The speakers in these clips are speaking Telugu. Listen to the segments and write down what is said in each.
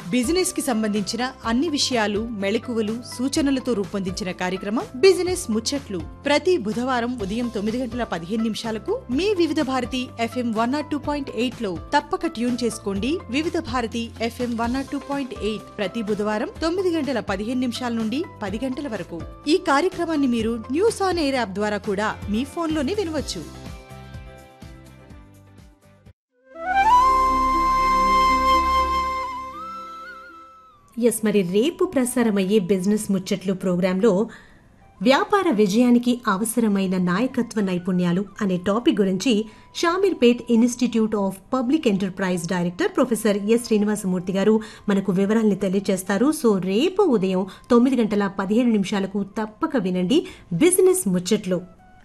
బిజినెస్ కి సంబంధించిన అన్ని విషయాలు మెళకువలు సూచనలతో రూపొందించిన కార్యక్రమం బిజినెస్ ముచ్చట్లు ప్రతి బుధవారం ఉదయం తొమ్మిది గంటల పదిహేను నిమిషాలకు మీ Vividha Bharati FM one naught two point eight లో తప్పక ట్యూన్ చేసుకోండి Vividha Bharati FM one naught two point eight ప్రతి బుధవారం తొమ్మిది గంటల పదిహేను నిమిషాల నుండి పది గంటల వరకు ఈ కార్యక్రమాన్ని మీరు న్యూస్ ఆన్ ఎయిర్ యాప్ ద్వారా కూడా మీ ఫోన్లోనే వినవచ్చు ఎస్ మరి రేపు ప్రసారమయ్యే బిజినెస్ ముచ్చట్లు ప్రోగ్రాంలో వ్యాపార విజయానికి అవసరమైన నాయకత్వ నైపుణ్యాలు అనే టాపిక్ గురించి Shamirpet institute of public enterprise director professor S Srinivasamurthy garu మనకు వివరాల్ని తెలియజేస్తారు సో రేపు ఉదయం తొమ్మిది గంటల పదిహేను నిమిషాలకు తప్పక వినండి బిజినెస్ ముచ్చట్లు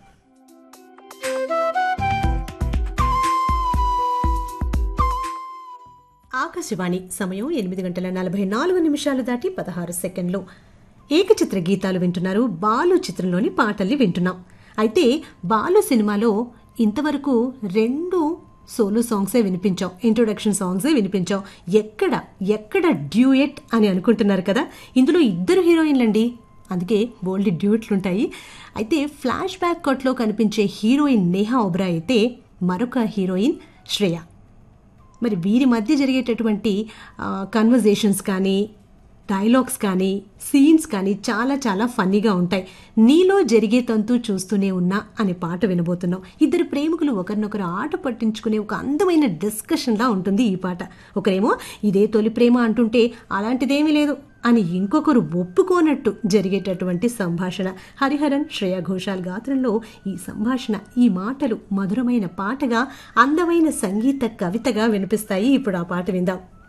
ఆకాశవాణి సమయం ఎనిమిది గంటల నలభై నాలుగు నిమిషాలు దాటి పదహారు సెకండ్లు ఏకచిత్ర గీతాలు వింటున్నారు బాలు చిత్రంలోని పాటల్ని వింటున్నాం అయితే బాలు సినిమాలో ఇంతవరకు రెండు సోలో సాంగ్సే వినిపించాం ఇంట్రొడక్షన్ సాంగ్సే వినిపించాం ఎక్కడ ఎక్కడ డ్యూయెట్ అని అనుకుంటున్నారు కదా ఇందులో ఇద్దరు హీరోయిన్లండి అందుకే బోల్డ్ డ్యూయెట్లుంటాయి అయితే ఫ్లాష్ బ్యాక్ కట్లో కనిపించే హీరోయిన్ నేహా ఒబ్రా అయితే మరొక హీరోయిన్ శ్రేయ మరి వీరి మధ్య జరిగేటటువంటి కన్వర్జేషన్స్ కానీ డైలాగ్స్ కానీ సీన్స్ కానీ చాలా చాలా ఫన్నీగా ఉంటాయి నీలో జరిగే తంతు చూస్తూనే ఉన్నా అనే పాట వినబోతున్నాం ఇద్దరు ప్రేమికులు ఒకరినొకరు ఆట పట్టించుకునే ఒక అందమైన డిస్కషన్లా ఉంటుంది ఈ పాట ఒకరేమో ఇదే తొలి ప్రేమ అంటుంటే అలాంటిదేమీ లేదు అని ఇంకొకరు ఒప్పుకోనట్టు జరిగేటటువంటి సంభాషణ హరిహరన్ శ్రేయా ఘోషాల్ గాత్రంలో ఈ సంభాషణ ఈ మాటలు మధురమైన పాటగా అందమైన సంగీత కవితగా వినిపిస్తాయి ఇప్పుడు ఆ పాట విందాం